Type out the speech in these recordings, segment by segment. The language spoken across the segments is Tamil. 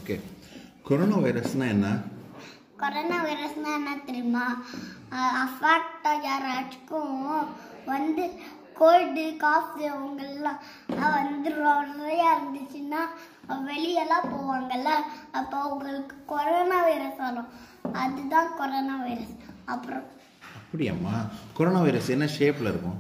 ஓகே கொரோனா வைரஸ்னா என்ன கொரோனா வைரஸ்னா என்ன தெரியுமா அஃபெக்ட் யாராச்சுக்கும் வந்து கோல்டு காஃபு அவங்கெல்லாம் அஹ் வந்து நிறையா இருந்துச்சுன்னா வெளியெல்லாம் போவாங்கல்ல அப்போ அவங்களுக்கு கொரோனா வைரஸ் வரும் அதுதான் கொரோனா வைரஸ் அப்புறம் அப்படியாம்மா கொரோனா வைரஸ் என்ன ஷேப்பில் இருக்கும்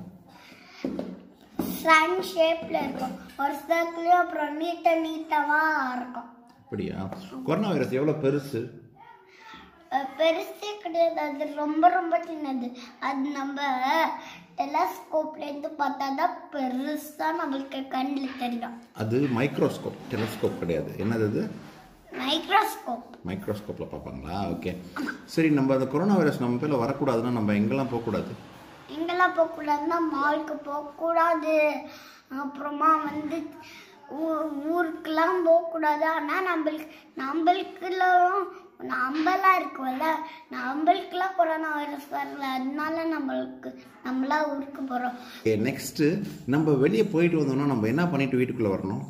சன் ஷேப்பில் இருக்கும் ஒரு சர்க்கிளையும் அப்புறம் நீட்ட நீட்டமாக இருக்கும் அப்படியா கொரோனா வைரஸ் எவ்வளோ பெருசு அஹ் பெருசே கிடையாது அது ரொம்ப ரொம்ப சின்னது அது நம்ம டெலஸ்கோப்லேருந்து பார்த்தா தான் பெருசாக நம்மளுக்கு கண்ணில் தெரியும் அது மைக்ரோஸ்கோப் டெலஸ்கோப் கிடையாது என்னது அது மைக்ரோஸ்கோப் மைக்ரோஸ்கோப்பில் பார்ப்பாங்களா ஓகே சரி நம்ம அந்த கொரோனா வைரஸ் நம்ம பேரில் வரக்கூடாதுன்னா நம்ம எங்கெல்லாம் போகக்கூடாது எங்கெல்லாம் போகக்கூடாதுன்னா மாலுக்கு போகக்கூடாது அப்புறமா வந்து ஊ- ஊருக்கெல்லாம் போகக்கூடாது ஆனால் நம்மளுக்கு நம்மளுக்குலாம் நம்மளாம் இருக்கும்ல நம்மளுக்குலாம் கொரோனா வைரஸ் வரல அதனால நம்மளுக்கு நம்மளாம் ஊருக்கு போகிறோம் ஓகே நெக்ஸ்ட்டு நம்ம வெளியே போயிட்டு வந்தோம்னா நம்ம என்ன பண்ணிட்டு வீட்டுக்குள்ளே வரணும்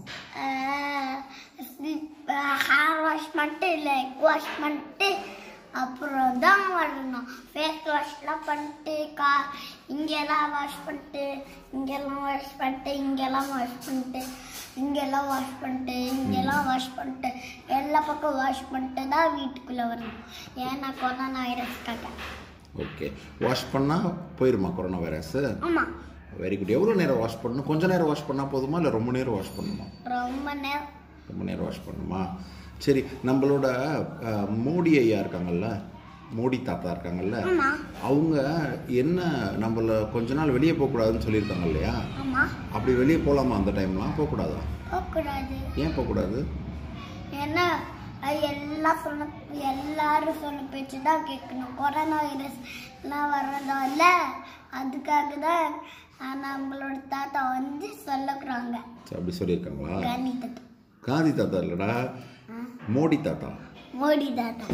ஹேர் வாஷ் பண்ணிட்டு லெக் வாஷ் பண்ணிட்டு அப்புறம் தான் வரணும் ஃபேஸ் வாஷ்லாம் பண்ணிட்டு கா இங்கெல்லாம் வாஷ் பண்ணிட்டு இங்கெல்லாம் வாஷ் பண்ணிட்டு இங்கெல்லாம் வாஷ் பண்ணிட்டு இங்கெல்லாம் வாஷ் பண்ணிட்டு இங்கெல்லாம் வாஷ் பண்ணிட்டு எல்லா பக்கம் வாஷ் பண்ணிட்டு தான் வீட்டுக்குள்ளே வரணும் ஏன்னா கொரோனா வைரஸ்க்காக ஓகே வாஷ் பண்ணால் போயிருமா கொரோனா வைரஸ் ஆமாம் வெரி குட் எவ்வளோ நேரம் வாஷ் பண்ணணும் கொஞ்ச நேரம் வாஷ் பண்ணால் போதுமா இல்லை ரொம்ப நேரம் வாஷ் பண்ணணுமா ரொம்ப நேரம் ரொம்ப நேரம் வாஷ் பண்ணணுமா சரி நம்மளோட அஹ், மோடி ஐயா இருக்காங்கல்ல மோடி தாத்தா இருக்காங்கல்ல ஆமாம் அவங்க என்ன நம்மள கொஞ்ச நாள் வெளியே போகக்கூடாதுன்னு சொல்லியிருக்காங்க இல்லையா ஆமாம் அப்படி வெளியே போகலாமா அந்த டைம்லாம் போகக்கூடாதா போகக்கூடாது ஏன் போகக்கூடாது ஏன்னா அது எல்லாம் சொன்ன எல்லாரும் சொன்ன பேச்சு தான் கேட்கணும் கொரோனா வைரஸ் எல்லாம் வர்றதால அதுக்காக தான் அஹ், நம்மளோட தாத்தா வந்து சொல்லக்குறாங்க சரி, அப்படி சொல்லியிருக்காங்களா காந்தி தாத்தா காந்தி தாத்தா இல்லைடா மோடி தாத்தா மோடி தாத்தா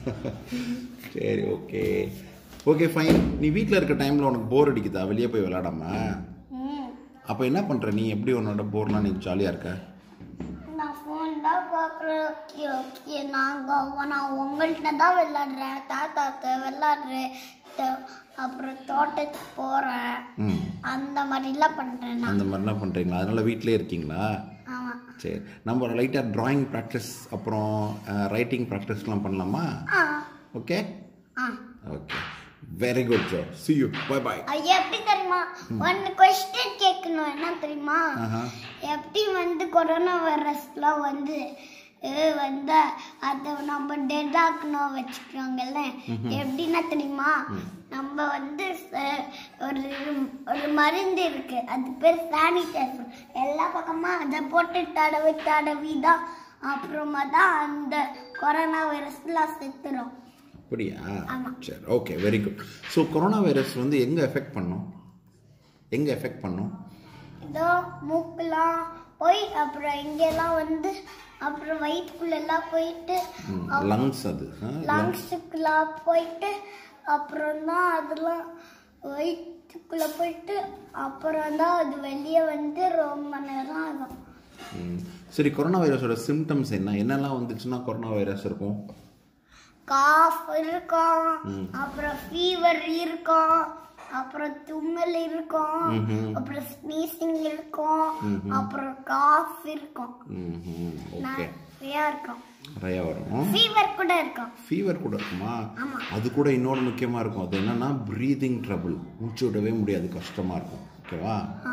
சரி ஓகே ஓகே ஃபைன் நீ வீட்டில் இருக்க டைமில் உனக்கு போர் அடிக்குதா வெளியே போய் விளையாடாம ம் அப்போ என்ன பண்ணுற நீ எப்படி உன்னோட போர்லாம் நீ ஜாலியாக இருக்க நான் ஃபோன் தான் பார்க்குறேன் ஓகே ஓகே நாங்கள் நான் உங்கள்கிட்ட தான் விளாடுறேன் தாத்தாத்த விளாடுறேன் த- அப்புறம் தோட்டத்துக்கு போகிறேன் ம் அந்த மாதிரிலாம் பண்ணுறேன் நான் அந்த மாதிரிலாம் பண்ணுறீங்களா அதனால் வீட்டிலே இருக்கீங்களா ஆமாம் சரி நம்ம லைட்டாக ட்ராயிங் ப்ராக்டிஸ் அப்புறம் ரைட்டிங் ப்ராக்டிஸ்லாம் பண்ணலாமா ஆ ஓகே ஆ ஓகே வெரி குட் ஜோ சி யூ பை பாய் அது எப்படி தெரியுமா ஒன்னு கொஸ்டின் கேட்கணும் என்ன தெரியுமா ஆஹா எப்படி வந்து கொரோனா வைரஸ்லாம் வந்து அஹ், வந்து அதை நம்ம டெட் ஆக்கணும் வச்சுக்கிறாங்கல்ல எப்படின்னா தெரியுமா நம்ம வந்து அஹ், ஒரு ஒரு மருந்து இருக்கு அது பேர் சானிடைசர் எல்லா பக்கமா அதை போட்டு தடவி தடவி தான் அப்புறமா தான் அந்த கொரோனா வைரஸ்லாம் செத்துரும் அப்படியா ஆமா. சரி okay very good so corona virus வந்து எங்கே எஃபெக்ட் பண்ணும் எங்கே எஃபெக்ட் பண்ணும் இதோ மூக்கெல்லாம் போய் அப்புறம் இங்கெல்லாம் வந்து அப்புறம் வயிற்றுக்குள்ளெல்லாம் போயிட்டு லங்ஸ் அது லங்ஸுக்குலாம் போயிட்டு அப்புறம் தான் அதெல்லாம் வயிற்றுக்குள்ளே போயிட்டு அப்புறம் தான் அது வெளியே வந்து ரொம்ப நேரம் ஆகும் ம். சரி கொரோனா வைரஸோட சிம்டம்ஸ் என்ன என்னெல்லாம் வந்துச்சுன்னா கொரோனா வைரஸ் இருக்கும் காஃப் இருக்கும் அப்புறம் ஃபீவர் இருக்கும் அப்புறம் தும்மல் இருக்கும் அப்புறம் ஸ்னீசிங் இருக்கும் அப்புறம் காஃப் இருக்கும் ஓகே நிறையா இருக்கும் நிறையா வரும் ஃபீவர் கூட இருக்கும் ஃபீவர் கூட இருக்குமா ஆமா. அது கூட இன்னொரு முக்கியமாக இருக்கும் அது என்னன்னா ப்ரீதிங் ட்ரபிள் மூச்சு விடவே முடியாது கஷ்டமாக இருக்கும் ஓகேவா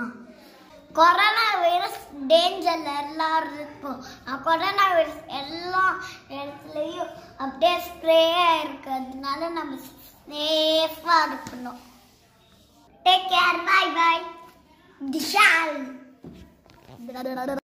கொரோனா வைரஸ் டேஞ்சர்ல எல்லாரும் இருக்கும் அஹ் கொரோனா வைரஸ் எல்லா இடத்துலையும் அப்படியே ஸ்ப்ரே இருக்கு அதனால நம்ம சேஃபா இருக்கணும் take care bye bye Vishal